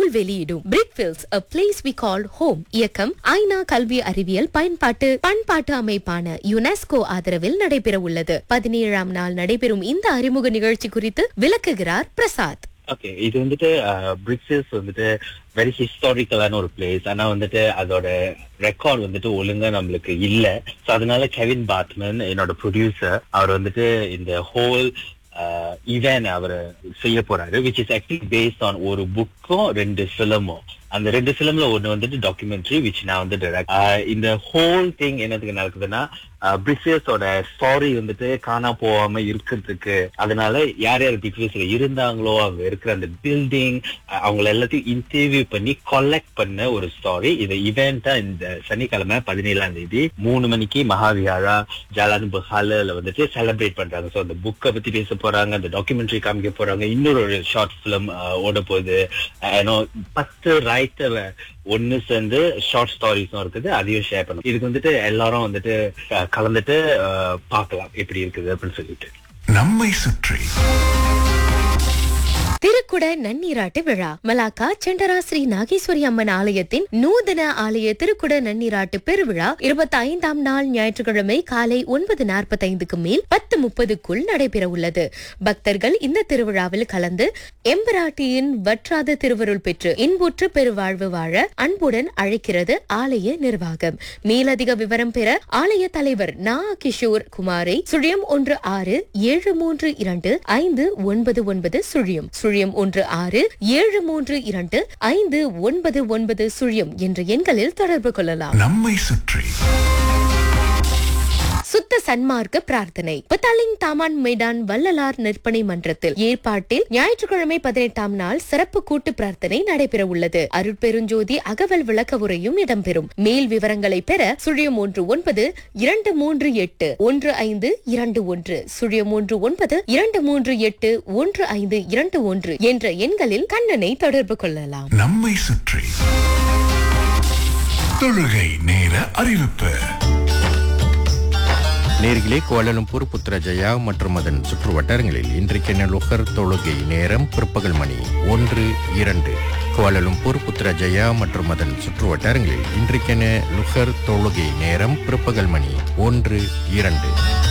நூல் வெளியிடும் Brickfields a place we call home இயக்கம் ஐநா கல்வி அறிவியல் பயன்பாட்டு பண்பாட்டு அமைப்பான யுனெஸ்கோ ஆதரவில் நடைபெற உள்ளது பதினேழாம் நாள் நடைபெறும் இந்த அறிமுக நிகழ்ச்சி குறித்து விளக்குகிறார் பிரசாத் ஓகே இது வந்துட்டு பிரிக்ஸஸ் வந்துட்டு வெரி ஹிஸ்டாரிக்கலான ஒரு பிளேஸ் ஆனா வந்துட்டு அதோட ரெக்கார்ட் வந்துட்டு ஒழுங்கா நம்மளுக்கு இல்ல சோ அதனால கெவின் பாத்மன் என்னோட ப்ரொடியூசர் அவர் வந்துட்டு இந்த ஹோல் இவன் அவர் செய்ய போறாரு which is actually based on ஒரு புக்கும் ரெண்டு ஃபிலிமும் அந்த ரெண்டு ஃபிலிம்ல ஒண்ணு வந்துட்டு டாக்குமெண்ட்ரி விச் நான் வந்து direct. ஆஹ் இந்த ஹோல் திங் என்னதுக்கு நடக்குதுன்னா பிரிசியஸோட ஸ்டாரி வந்துட்டு காணா போகாம இருக்கிறதுக்கு அதனால யார் யார் பிரிசியஸ்ல இருந்தாங்களோ அங்க இருக்கிற அந்த பில்டிங் அவங்கள எல்லாத்தையும் இன்டர்வியூ பண்ணி கலெக்ட் பண்ண ஒரு ஸ்டாரி இதை இவெண்டா இந்த சனிக்கிழமை பதினேழாம் தேதி மூணு மணிக்கு மகாவிஹாரா ஜாலான் பஹாலில் வந்துட்டு செலிப்ரேட் பண்றாங்க ஸோ அந்த புக்கை பத்தி பேச போறாங்க அந்த டாக்குமெண்ட்ரி காமிக்க போறாங்க இன்னொரு ஒரு ஷார்ட் பிலிம் ஓட போகுது ஏன்னோ பத்து ரைட்டர் ஒன்னு சேர்ந்து ஷார்ட் ஸ்டாரிஸும் இருக்குது அதையும் ஷேர் பண்ணும் இதுக்கு வந்துட்டு எல்லாரும் வந்துட்டு அஹ், கலந்துட்டு அஹ், பார்க்கலாம் எப்படி இருக்குது அப்படின்னு சொல்லிட்டு நம்மை சுற்றி திருக்குட நன்னீராட்டு விழா மலாக்கா செண்டரா ஸ்ரீ நாகேஸ்வரி அம்மன் ஆலயத்தின் நூதன ஆலய திருக்குட நன்னீராட்டு பெருவிழா இருபத்தி ஐந்தாம் நாள் ஞாயிற்றுக்கிழமை காலை ஒன்பது நாற்பத்தைந்துக்கு மேல் பத்து முப்பதுக்குள் நடைபெற உள்ளது பக்தர்கள் இந்த திருவிழாவில் கலந்து எம்பராட்டியின் வற்றாத திருவருள் பெற்று இன்புற்று பெருவாழ்வு வாழ அன்புடன் அழைக்கிறது ஆலய நிர்வாகம் மேலதிக விவரம் பெற ஆலய தலைவர் நா கிஷோர் குமாரை சுழியம் ஒன்று ஆறு ஏழு மூன்று இரண்டு ஐந்து ஒன்பது ஒன்பது சுழியம் சுழியம் ஒன்று ஆறு ஏழு மூன்று இரண்டு ஐந்து ஒன்பது ஒன்பது சுழியம் என்ற எண்களில் தொடர்பு கொள்ளலாம் நம்மை சுற்றி சுத்த சன்மார்க்க பிரார்த்தனை பத்தாலிங் தாமான் மைடான் வள்ளலார் நற்பணி மன்றத்தில் ஏற்பாட்டில் ஞாயிற்றுக்கிழமை பதினெட்டாம் நாள் சிறப்பு கூட்டு பிரார்த்தனை நடைபெற உள்ளது அருட்பெருஞ்சோதி அகவல் விளக்க உரையும் இடம்பெறும் மேல் விவரங்களை பெற சுழியம் ஒன்று ஒன்பது இரண்டு மூன்று எட்டு ஒன்று ஐந்து இரண்டு ஒன்று சுழியம் ஒன்று ஒன்பது இரண்டு மூன்று எட்டு ஒன்று ஐந்து இரண்டு ஒன்று என்ற எண்களில் கண்ணனை தொடர்பு கொள்ளலாம் நம்மை சுற்றி தொழுகை நேர அறிவிப்பு நேர்களே கோலாலம்பூர் புத்ரஜயா மற்றும் அதன் சுற்று வட்டாரங்களில் இன்றைக்கென லுகர் தொழுகை நேரம் பிற்பகல் மணி ஒன்று இரண்டு கோலாலம்பூர் புத்ரஜயா மற்றும் அதன் சுற்று வட்டாரங்களில் இன்றைக்கென லுகர் தொழுகை நேரம் பிற்பகல் மணி ஒன்று இரண்டு